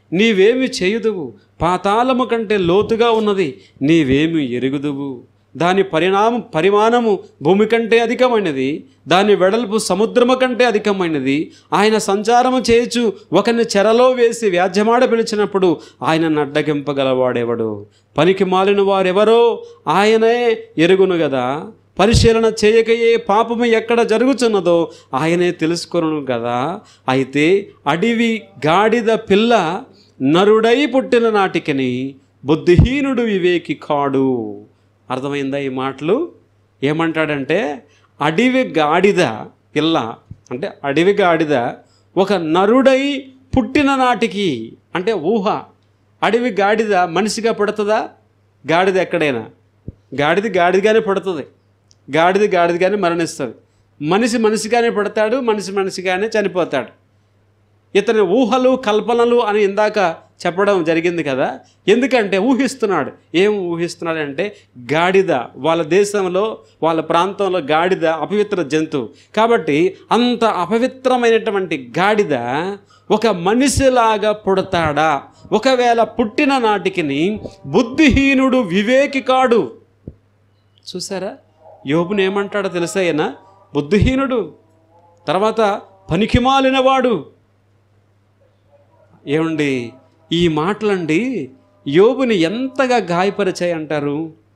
నీవేమి చేయుదువు పాతాళము కంటే లోతుగా ఉన్నది నీవేమి ఎరుగుదువు దాని పరిణామం పరిమాణము భూమి కంటే అధికమైనది దాని వెడల్పు సముద్రము కంటే అధికమైనది ఆయన సంచారము చేయొచ్చు ఒకరిని చెరలో వేసి వ్యాజ్యమాడ పిలిచినప్పుడు ఆయన నడ్డగింపగలవాడెవడు పనికి మాలిన వారెవరో ఆయనే ఎరుగును కదా పరిశీలన చేయకయే పాపము ఎక్కడ జరుగుతున్నదో ఆయనే తెలుసుకొను కదా అయితే అడవి గాడిద పిల్ల నరుడై పుట్టిన నాటికని బుద్ధిహీనుడు వివేకి కాడు అర్థమైందా ఈ మాటలు ఏమంటాడంటే అడవి గాడిద పిల్ల అంటే అడవి గాడిద ఒక నరుడై పుట్టిన నాటికి అంటే ఊహ అడవి గాడిద మనిషిగా పుడుతుందా గాడిద ఎక్కడైనా గాడిద గాడిదగానే పుడుతుంది గాడిద గాడిదగానే మరణిస్తుంది మనిషి మనిషిగానే పుడతాడు మనిషి మనిషిగానే చనిపోతాడు ఇతని ఊహలు కల్పనలు అని ఇందాక చెప్పడం జరిగింది కదా ఎందుకంటే ఊహిస్తున్నాడు ఏం ఊహిస్తున్నాడంటే గాడిద వాళ్ళ దేశంలో వాళ్ళ ప్రాంతంలో గాడిద అపవిత్ర జంతువు కాబట్టి అంత అపవిత్రమైనటువంటి గాడిద ఒక మనిషిలాగా పుడతాడా ఒకవేళ పుట్టిన నాటికిని బుద్ధిహీనుడు వివేకి కాడు చూసారా యోబుని ఏమంటాడో తెలుసా ఈయన బుద్ధిహీనుడు తర్వాత పనికిమాలినవాడు ఏమండి ఈ మాటలండి యోబుని ఎంతగా గాయపరిచాయి అంటారు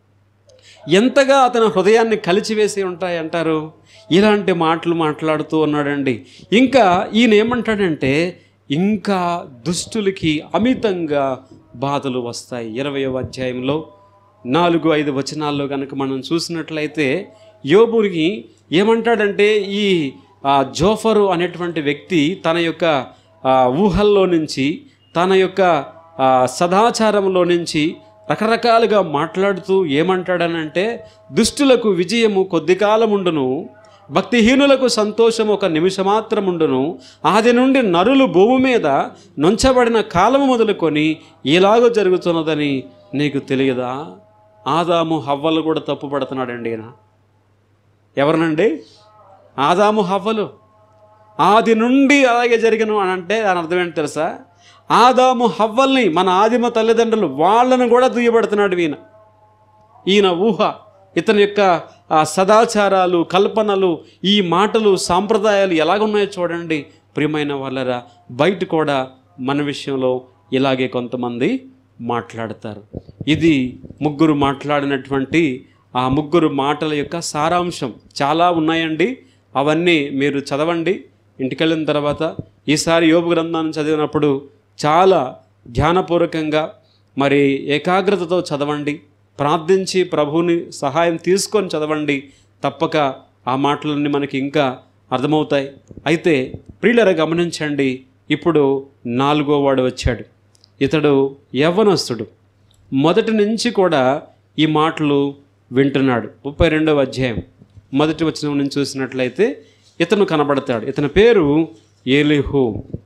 ఎంతగా అతని హృదయాన్ని కలిచివేసి ఉంటాయి అంటారు ఇలాంటి మాటలు మాట్లాడుతూ ఉన్నాడండి ఇంకా ఈయన ఏమంటాడంటే ఇంకా దుష్టులకి అమితంగా బాధలు వస్తాయి ఇరవయవ అధ్యాయంలో నాలుగు ఐదు వచనాల్లో కనుక మనం చూసినట్లయితే యోబునికి ఏమంటాడంటే ఈ ఆ, జోఫరు అనేటువంటి వ్యక్తి తన యొక్క ఆ, ఊహల్లో నుంచి తన యొక్క ఆ, సదాచారంలో నుంచి రకరకాలుగా మాట్లాడుతూ ఏమంటాడనంటే దుష్టులకు విజయము కొద్ది కాలముండును భక్తిహీనులకు సంతోషం ఒక నిమిషమాత్రముండును ఆది నుండి నరులు భూమి మీద నుంచబడిన కాలము మొదలుకొని ఇలాగ జరుగుతున్నదని నీకు తెలియదా ఆదాము హవ్వలు కూడా తప్పు పడుతున్నాడండి ఈయన ఎవరినండి ఆదాము హవ్వలు ఆది నుండి అలాగే జరిగను అని అంటే దాని అర్థం ఏంటి తెలుసా ఆదాము హవ్వల్ని మన ఆదిమ తల్లిదండ్రులు వాళ్ళను కూడా దుయ్యబడుతున్నాడు ఈయన ఈయన ఊహ ఇతని యొక్క ఆ సదాచారాలు కల్పనలు ఈ మాటలు సాంప్రదాయాలు ఎలాగున్నాయో చూడండి ప్రియమైన వాళ్ళరా బయట కూడా మన విషయంలో ఇలాగే కొంతమంది మాట్లాడతారు ఇది ముగ్గురు మాట్లాడినటువంటి ఆ ముగ్గురు మాటల యొక్క సారాంశం చాలా ఉన్నాయండి అవన్నీ మీరు చదవండి ఇంటికెళ్ళిన తర్వాత ఈసారి యోగ గ్రంథాన్ని చదివినప్పుడు చాలా ధ్యానపూర్వకంగా మరి ఏకాగ్రతతో చదవండి ప్రార్థించి ప్రభువుని సహాయం తీసుకొని చదవండి తప్పక ఆ మాటలన్నీ మనకి ఇంకా అర్థమవుతాయి అయితే ప్రియులర గమనించండి ఇప్పుడు నాలుగో వాడు వచ్చాడు ఇతడు యవ్వనస్తుడు మొదటి నుంచి కూడా ఈ మాటలు వింటున్నాడు ముప్పై రెండవ అధ్యాయం మొదటి వచనం నుంచి చూసినట్లయితే ఇతను కనబడతాడు ఇతని పేరు ఏలిహు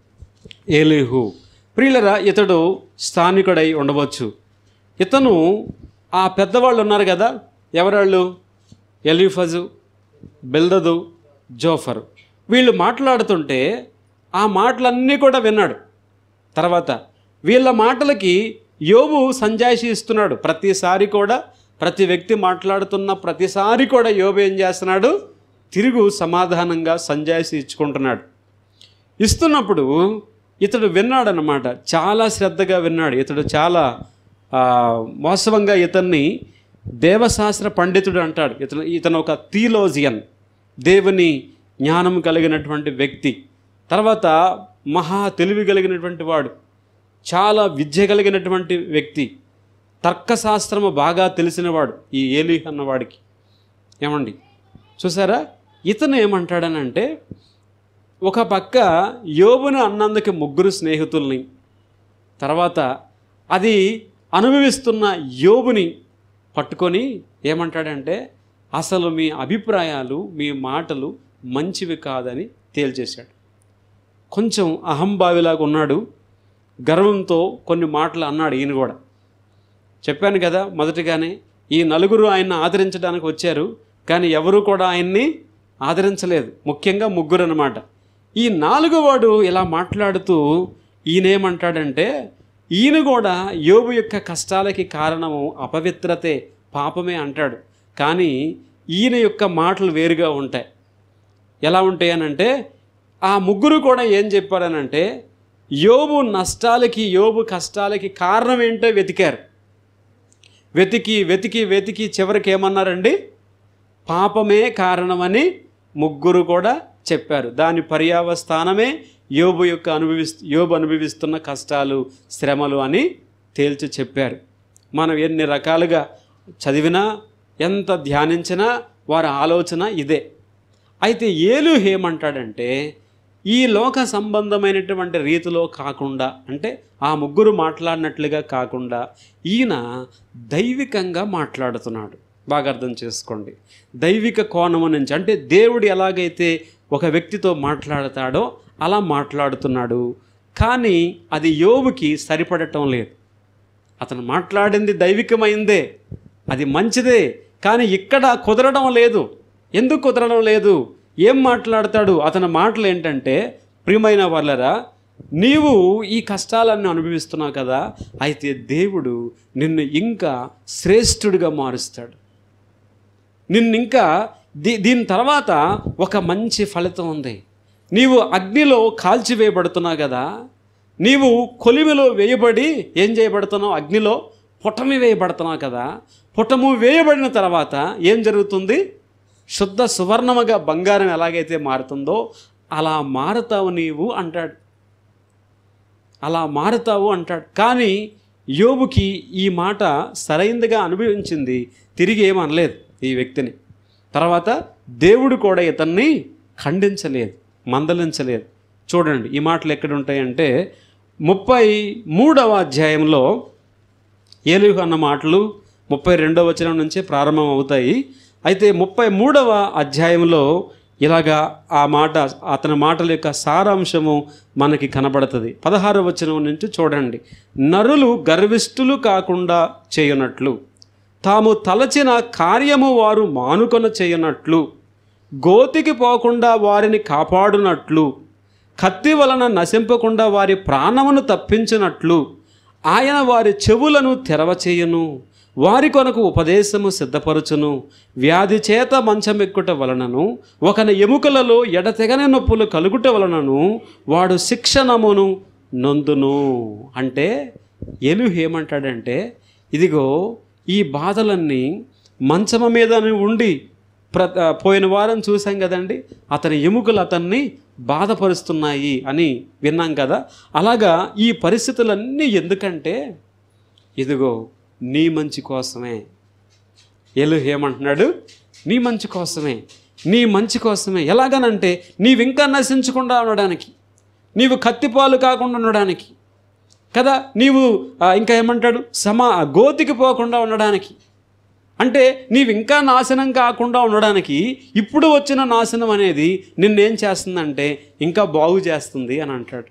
ఏలిహు ప్రియులరా ఇతడు స్థానికుడై ఉండవచ్చు ఇతను ఆ పెద్దవాళ్ళు ఉన్నారు కదా ఎవరాళ్ళు ఎలిఫజు బెల్దదు జోఫరు వీళ్ళు మాట్లాడుతుంటే ఆ మాటలన్నీ కూడా విన్నాడు తర్వాత వీళ్ళ మాటలకి యోబు సంజాయిషి ఇస్తున్నాడు ప్రతిసారి కూడా ప్రతి వ్యక్తి మాట్లాడుతున్న ప్రతిసారి కూడా యోబు ఏం చేస్తున్నాడు తిరుగు సమాధానంగా సంజాయిషి ఇచ్చుకుంటున్నాడు ఇస్తున్నప్పుడు ఇతడు విన్నాడనమాట చాలా శ్రద్ధగా విన్నాడు ఇతడు చాలా ఆ, వాస్తవంగా ఇతన్ని దేవశాస్త్ర పండితుడు అంటాడు ఇతను ఇతను ఒక థీలోజియన్ దేవుని జ్ఞానం కలిగినటువంటి వ్యక్తి తర్వాత మహా తెలివి కలిగినటువంటి వాడు చాలా విద్య కలిగినటువంటి వ్యక్తి తర్కశాస్త్రము బాగా తెలిసినవాడు ఈ ఏలి అన్నవాడికి ఏమండి చూసారా ఇతను ఏమంటాడనంటే ఒక పక్క యోబును అన్నందుకు ముగ్గురు స్నేహితుల్ని తర్వాత అది అనుభవిస్తున్న యోబుని పట్టుకొని ఏమంటాడంటే అసలు మీ అభిప్రాయాలు మీ మాటలు మంచివి కాదని తేల్చేశాడు కొంచెం అహంభావిలాగా ఉన్నాడు గర్వంతో కొన్ని మాటలు అన్నాడు ఈయన కూడా చెప్పాను కదా మొదటిగానే ఈ నలుగురు ఆయన్ని ఆదరించడానికి వచ్చారు కానీ ఎవరు కూడా ఆయన్ని ఆదరించలేదు ముఖ్యంగా ముగ్గురు అన్నమాట ఈ నాలుగో వాడు ఇలా మాట్లాడుతూ ఈయనేమంటాడంటే ఈయన కూడా యోబు యొక్క కష్టాలకి కారణము అపవిత్రతే పాపమే అంటాడు కానీ ఈయన యొక్క మాటలు వేరుగా ఉంటాయి ఎలా ఉంటాయనంటే ఆ ముగ్గురు కూడా ఏం చెప్పారనంటే యోబు నష్టాలకి యోబు కష్టాలకి కారణం ఏంటో వెతికారు వెతికి వెతికి వెతికి చివరికి ఏమన్నారండి పాపమే కారణమని ముగ్గురు కూడా చెప్పారు దాని పర్యావస్థానమే యోబు యొక్క అనుభవిస్తు యోబు అనుభవిస్తున్న కష్టాలు శ్రమలు అని తేల్చి చెప్పారు మనం ఎన్ని రకాలుగా చదివినా ఎంత ధ్యానించినా వారి ఆలోచన ఇదే అయితే ఏలు ఏమంటాడంటే ఈ లోక సంబంధమైనటువంటి రీతిలో కాకుండా అంటే ఆ ముగ్గురు మాట్లాడినట్లుగా కాకుండా ఈయన దైవికంగా మాట్లాడుతున్నాడు బాగా అర్థం చేసుకోండి దైవిక కోణము నుంచి అంటే దేవుడు ఎలాగైతే ఒక వ్యక్తితో మాట్లాడతాడో అలా మాట్లాడుతున్నాడు కానీ అది యోబుకి సరిపడటం లేదు అతను మాట్లాడింది దైవికమైందే అది మంచిదే కానీ ఇక్కడ కుదరడం లేదు ఎందుకు కుదరడం లేదు ఏం మాట్లాడతాడు అతని మాటలు ఏంటంటే ప్రియమైన వాళ్ళరా నీవు ఈ కష్టాలన్నీ అనుభవిస్తున్నావు కదా అయితే దేవుడు నిన్ను ఇంకా శ్రేష్ఠుడిగా మారుస్తాడు నిన్ను ఇంకా దీ దీని తర్వాత ఒక మంచి ఫలితం ఉంది నీవు అగ్నిలో కాల్చివేయబడుతున్నావు కదా నీవు కొలిమిలో వేయబడి ఏం చేయబడుతున్నావు అగ్నిలో పుటమి వేయబడుతున్నావు కదా పుటము వేయబడిన తర్వాత ఏం జరుగుతుంది శుద్ధ సువర్ణముగా బంగారం ఎలాగైతే మారుతుందో అలా మారుతావు నీవు అంటాడు అలా మారుతావు అంటాడు కానీ యోబుకి ఈ మాట సరైందిగా అనుభవించింది తిరిగి ఏమనలేదు ఈ వ్యక్తిని తర్వాత దేవుడు కూడా ఇతన్ని ఖండించలేదు మందలించలేదు చూడండి ఈ మాటలు ఎక్కడ ఉంటాయంటే ముప్పై మూడవ అధ్యాయంలో ఏలుగు అన్న మాటలు ముప్పై రెండవ వచనం నుంచి ప్రారంభం అవుతాయి అయితే ముప్పై మూడవ అధ్యాయంలో ఇలాగా ఆ మాట అతని మాటల యొక్క సారాంశము మనకి కనబడుతుంది పదహారవ వచనం నుంచి చూడండి నరులు గర్విష్ఠులు కాకుండా చేయనట్లు తాము తలచిన కార్యము వారు మానుకొన చేయనట్లు గోతికి పోకుండా వారిని కాపాడునట్లు కత్తి వలన నశింపకుండా వారి ప్రాణమును తప్పించినట్లు ఆయన వారి చెవులను తెరవచేయును వారి కొనకు ఉపదేశము సిద్ధపరచును వ్యాధి చేత మంచమెక్కుట వలనను ఒకని ఎముకలలో ఎడతెగని నొప్పులు కలుగుట వలనను వాడు శిక్షణమును నొందును అంటే ఎలు ఏమంటాడంటే ఇదిగో ఈ బాధలన్నీ మంచమ మీద ఉండి ప్ర పోయిన వారం చూసాం కదండి అతని ఎముకలు అతన్ని బాధపరుస్తున్నాయి అని విన్నాం కదా అలాగా ఈ పరిస్థితులన్నీ ఎందుకంటే ఇదిగో నీ మంచి కోసమే ఎలు ఏమంటున్నాడు నీ మంచి కోసమే నీ మంచి కోసమే ఎలాగనంటే నీవింకా నశించకుండా ఉండడానికి నీవు కత్తిపాలు కాకుండా ఉండడానికి కదా నీవు ఆ, ఇంకా ఏమంటాడు సమా గోతికి పోకుండా ఉండడానికి అంటే నీవు ఇంకా నాశనం కాకుండా ఉండడానికి ఇప్పుడు వచ్చిన నాశనం అనేది నిన్నేం చేస్తుందంటే ఇంకా బాగు చేస్తుంది అని అంటాడు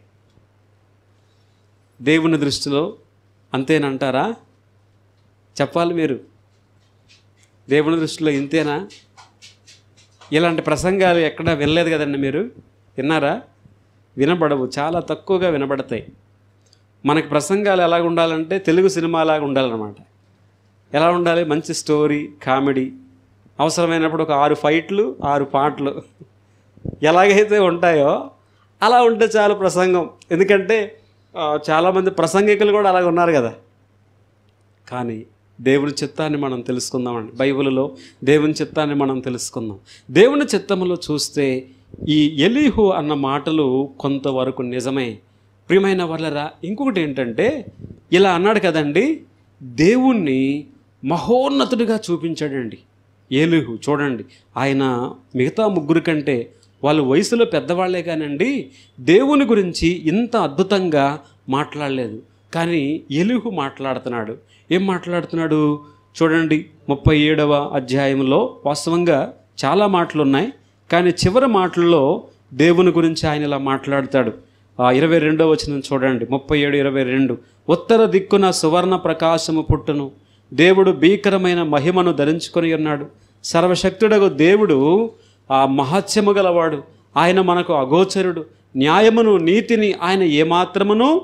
దేవుని దృష్టిలో అంతేనంటారా చెప్పాలి మీరు దేవుని దృష్టిలో ఇంతేనా ఇలాంటి ప్రసంగాలు ఎక్కడా వినలేదు కదండి మీరు విన్నారా వినబడవు చాలా తక్కువగా వినబడతాయి మనకి ప్రసంగాలు ఎలాగ ఉండాలంటే తెలుగు సినిమా లాగా ఉండాలన్నమాట ఎలా ఉండాలి మంచి స్టోరీ కామెడీ అవసరమైనప్పుడు ఒక ఆరు ఫైట్లు ఆరు పాటలు ఎలాగైతే ఉంటాయో అలా ఉంటే చాలు ప్రసంగం ఎందుకంటే ఆ, చాలామంది ప్రసంగికులు కూడా అలాగ ఉన్నారు కదా కానీ దేవుని చిత్తాన్ని మనం తెలుసుకుందామండి బైబిల్లో దేవుని చిత్తాన్ని మనం తెలుసుకుందాం దేవుని చిత్తములో చూస్తే ఈ ఎలీహు అన్న మాటలు కొంతవరకు నిజమే ప్రియమైన వాళ్ళరా ఇంకొకటి ఏంటంటే ఇలా అన్నాడు కదండి దేవుణ్ణి మహోన్నతుడిగా చూపించాడండి ఏలుహు చూడండి ఆయన మిగతా ముగ్గురు కంటే వాళ్ళు వయసులో పెద్దవాళ్లే కానండి దేవుని గురించి ఇంత అద్భుతంగా మాట్లాడలేదు కానీ ఎలుహు మాట్లాడుతున్నాడు ఏం మాట్లాడుతున్నాడు చూడండి ముప్పై ఏడవ అధ్యాయంలో వాస్తవంగా చాలా మాటలు ఉన్నాయి కానీ చివరి మాటల్లో దేవుని గురించి ఆయన ఇలా మాట్లాడతాడు ఆ ఇరవై రెండో వచనం చూడండి ముప్పై ఏడు ఇరవై రెండు ఉత్తర దిక్కున సువర్ణ ప్రకాశము పుట్టును దేవుడు భీకరమైన మహిమను ధరించుకొని ఉన్నాడు సర్వశక్తుడగు దేవుడు ఆ మహత్యము గలవాడు ఆయన మనకు అగోచరుడు న్యాయమును నీతిని ఆయన ఏమాత్రమును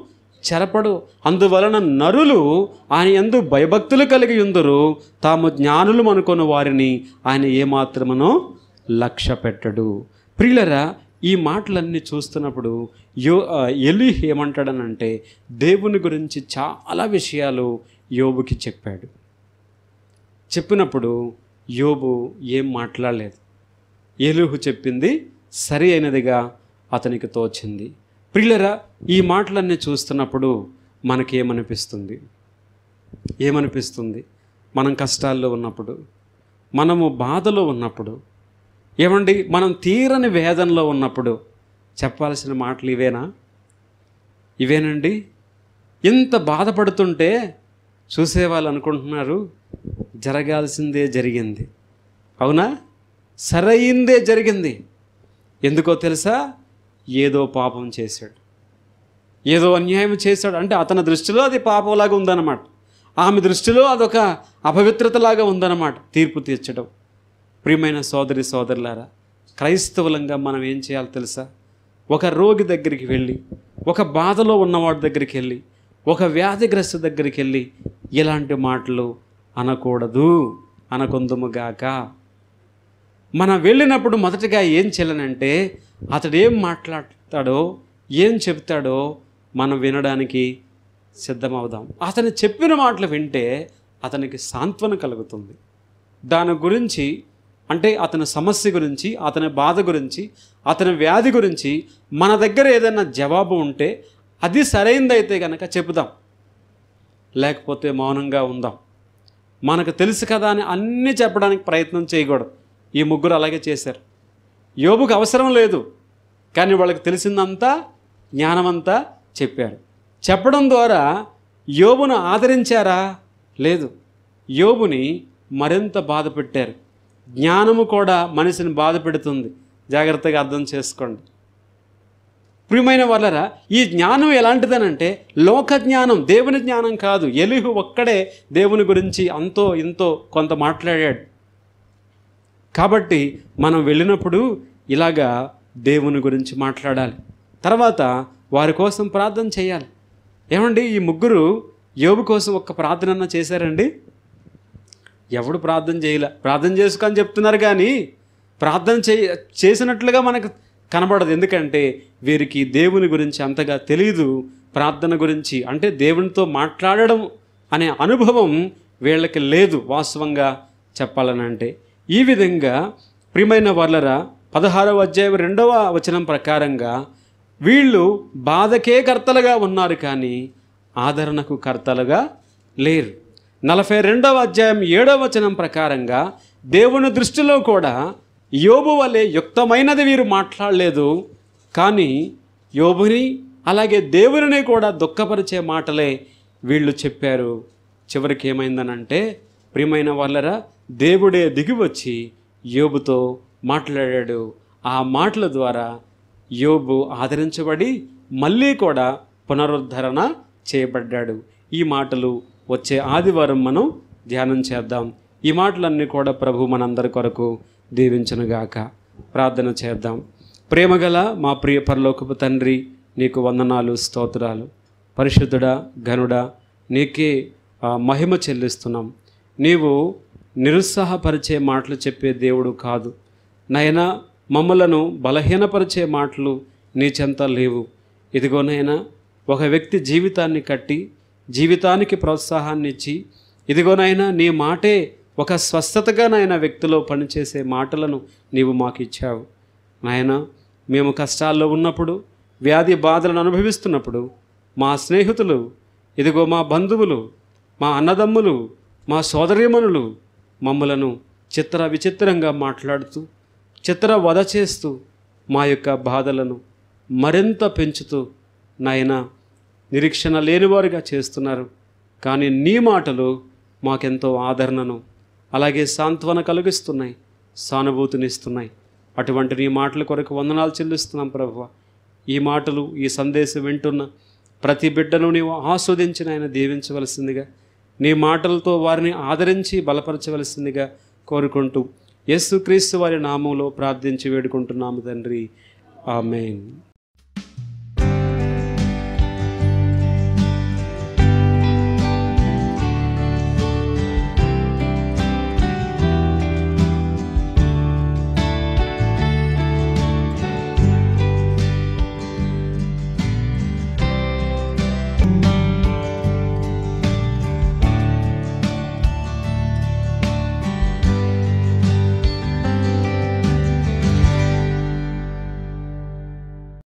చెరపడు అందువలన నరులు ఆయన ఎందు భయభక్తులు కలిగి ఉందరు తాము జ్ఞానులు అనుకుని వారిని ఆయన ఏమాత్రమునో లక్ష్య పెట్టడు ప్రియులరా ఈ మాటలన్నీ చూస్తున్నప్పుడు యో ఆ, ఎలి ఏమంటాడనంటే దేవుని గురించి చాలా విషయాలు యోబుకి చెప్పాడు చెప్పినప్పుడు యోబు ఏం మాట్లాడలేదు ఏలుహు చెప్పింది సరి అయినదిగా అతనికి తోచింది ప్రియులరా ఈ మాటలన్నీ చూస్తున్నప్పుడు మనకేమనిపిస్తుంది ఏమనిపిస్తుంది మనం కష్టాల్లో ఉన్నప్పుడు మనము బాధలో ఉన్నప్పుడు ఏమండి మనం తీరని వేదనలో ఉన్నప్పుడు చెప్పాల్సిన మాటలు ఇవేనా ఇవేనండి ఇంత బాధపడుతుంటే చూసేవాళ్ళు అనుకుంటున్నారు జరగాల్సిందే జరిగింది అవునా సరైందే జరిగింది ఎందుకో తెలుసా ఏదో పాపం చేశాడు ఏదో అన్యాయం చేశాడు అంటే అతని దృష్టిలో అది పాపంలాగా ఉందన్నమాట ఆమె దృష్టిలో అదొక అపవిత్రతలాగా ఉందన్నమాట తీర్పు తీర్చడం ప్రియమైన సోదరి సోదరులారా క్రైస్తవులంగా మనం ఏం చేయాలి తెలుసా ఒక రోగి దగ్గరికి వెళ్ళి ఒక బాధలో ఉన్నవాడి దగ్గరికి వెళ్ళి ఒక వ్యాధిగ్రస్త దగ్గరికి వెళ్ళి ఇలాంటి మాటలు అనకూడదు అనకొందుముగాక మనం వెళ్ళినప్పుడు మొదటగా ఏం చేయాలనంటే అతడు ఏం మాట్లాడతాడో ఏం చెప్తాడో మనం వినడానికి సిద్ధమవుదాం అతను చెప్పిన మాటలు వింటే అతనికి సాంత్వన కలుగుతుంది దాని గురించి అంటే అతని సమస్య గురించి అతని బాధ గురించి అతని వ్యాధి గురించి మన దగ్గర ఏదైనా జవాబు ఉంటే అది సరైందైతే కనుక చెబుదాం లేకపోతే మౌనంగా ఉందాం మనకు తెలుసు కదా అని అన్నీ చెప్పడానికి ప్రయత్నం చేయకూడదు ఈ ముగ్గురు అలాగే చేశారు యోబుకు అవసరం లేదు కానీ వాళ్ళకి తెలిసిందంతా జ్ఞానమంతా చెప్పారు చెప్పడం ద్వారా యోబును ఆదరించారా లేదు యోబుని మరింత బాధ పెట్టారు జ్ఞానము కూడా మనిషిని బాధ పెడుతుంది జాగ్రత్తగా అర్థం చేసుకోండి ప్రియమైన వాళ్ళరా ఈ జ్ఞానం ఎలాంటిదనంటే లోక జ్ఞానం దేవుని జ్ఞానం కాదు ఎలిహు ఒక్కడే దేవుని గురించి అంతో ఇంతో కొంత మాట్లాడాడు కాబట్టి మనం వెళ్ళినప్పుడు ఇలాగా దేవుని గురించి మాట్లాడాలి తర్వాత వారి కోసం ప్రార్థన చేయాలి ఏమండి ఈ ముగ్గురు యోబు కోసం ఒక్క ప్రార్థన చేశారండి ఎవడు ప్రార్థన చేయలే ప్రార్థన చేసుకొని చెప్తున్నారు కానీ ప్రార్థన చే చేసినట్లుగా మనకు కనబడదు ఎందుకంటే వీరికి దేవుని గురించి అంతగా తెలియదు ప్రార్థన గురించి అంటే దేవునితో మాట్లాడడం అనే అనుభవం వీళ్ళకి లేదు వాస్తవంగా చెప్పాలని అంటే ఈ విధంగా ప్రియమైన వాళ్ళరా పదహారవ అధ్యాయం రెండవ వచనం ప్రకారంగా వీళ్ళు బాధకే కర్తలుగా ఉన్నారు కానీ ఆదరణకు కర్తలుగా లేరు నలభై రెండవ అధ్యాయం ఏడవ వచనం ప్రకారంగా దేవుని దృష్టిలో కూడా యోబు వలె యుక్తమైనది వీరు మాట్లాడలేదు కానీ యోబుని అలాగే దేవుని కూడా దుఃఖపరిచే మాటలే వీళ్ళు చెప్పారు చివరికి ఏమైందనంటే ప్రియమైన వాళ్ళరా దేవుడే దిగి వచ్చి యోబుతో మాట్లాడాడు ఆ మాటల ద్వారా యోబు ఆదరించబడి మళ్ళీ కూడా పునరుద్ధరణ చేయబడ్డాడు ఈ మాటలు వచ్చే ఆదివారం మనం ధ్యానం చేద్దాం ఈ మాటలన్నీ కూడా ప్రభు మనందరి కొరకు దీవించనుగాక ప్రార్థన చేద్దాం ప్రేమగల మా ప్రియ పరలోకపు తండ్రి నీకు వందనాలు స్తోత్రాలు పరిశుద్ధుడా ఘనుడా నీకే ఆ, మహిమ చెల్లిస్తున్నాం నీవు నిరుత్సాహపరిచే మాటలు చెప్పే దేవుడు కాదు నయనా మమ్మలను బలహీనపరిచే మాటలు నీ చెంత లేవు ఇదిగోనైనా ఒక వ్యక్తి జీవితాన్ని కట్టి జీవితానికి ప్రోత్సాహాన్ని ఇచ్చి ఇదిగోనైనా నీ మాటే ఒక స్వస్థతగా నాయన వ్యక్తిలో పనిచేసే మాటలను నీవు మాకు ఇచ్చావు నాయన మేము కష్టాల్లో ఉన్నప్పుడు వ్యాధి బాధలను అనుభవిస్తున్నప్పుడు మా స్నేహితులు ఇదిగో మా బంధువులు మా అన్నదమ్ములు మా సోదరీమణులు మమ్మలను చిత్ర విచిత్రంగా మాట్లాడుతూ చిత్ర వధ చేస్తూ మా యొక్క బాధలను మరింత పెంచుతూ నాయన నిరీక్షణ లేనివారుగా చేస్తున్నారు కానీ నీ మాటలు మాకెంతో ఆదరణను అలాగే సాంత్వన కలిగిస్తున్నాయి సానుభూతినిస్తున్నాయి అటువంటి నీ మాటల కొరకు వందనాలు చెల్లిస్తున్నాం ప్రభువ ఈ మాటలు ఈ సందేశం వింటున్న ప్రతి బిడ్డను నీవు ఆస్వాదించిన ఆయన దీవించవలసిందిగా నీ మాటలతో వారిని ఆదరించి బలపరచవలసిందిగా కోరుకుంటూ యేసుక్రీస్తు వారి నామంలో ప్రార్థించి వేడుకుంటున్నాము తండ్రి ఆమెన్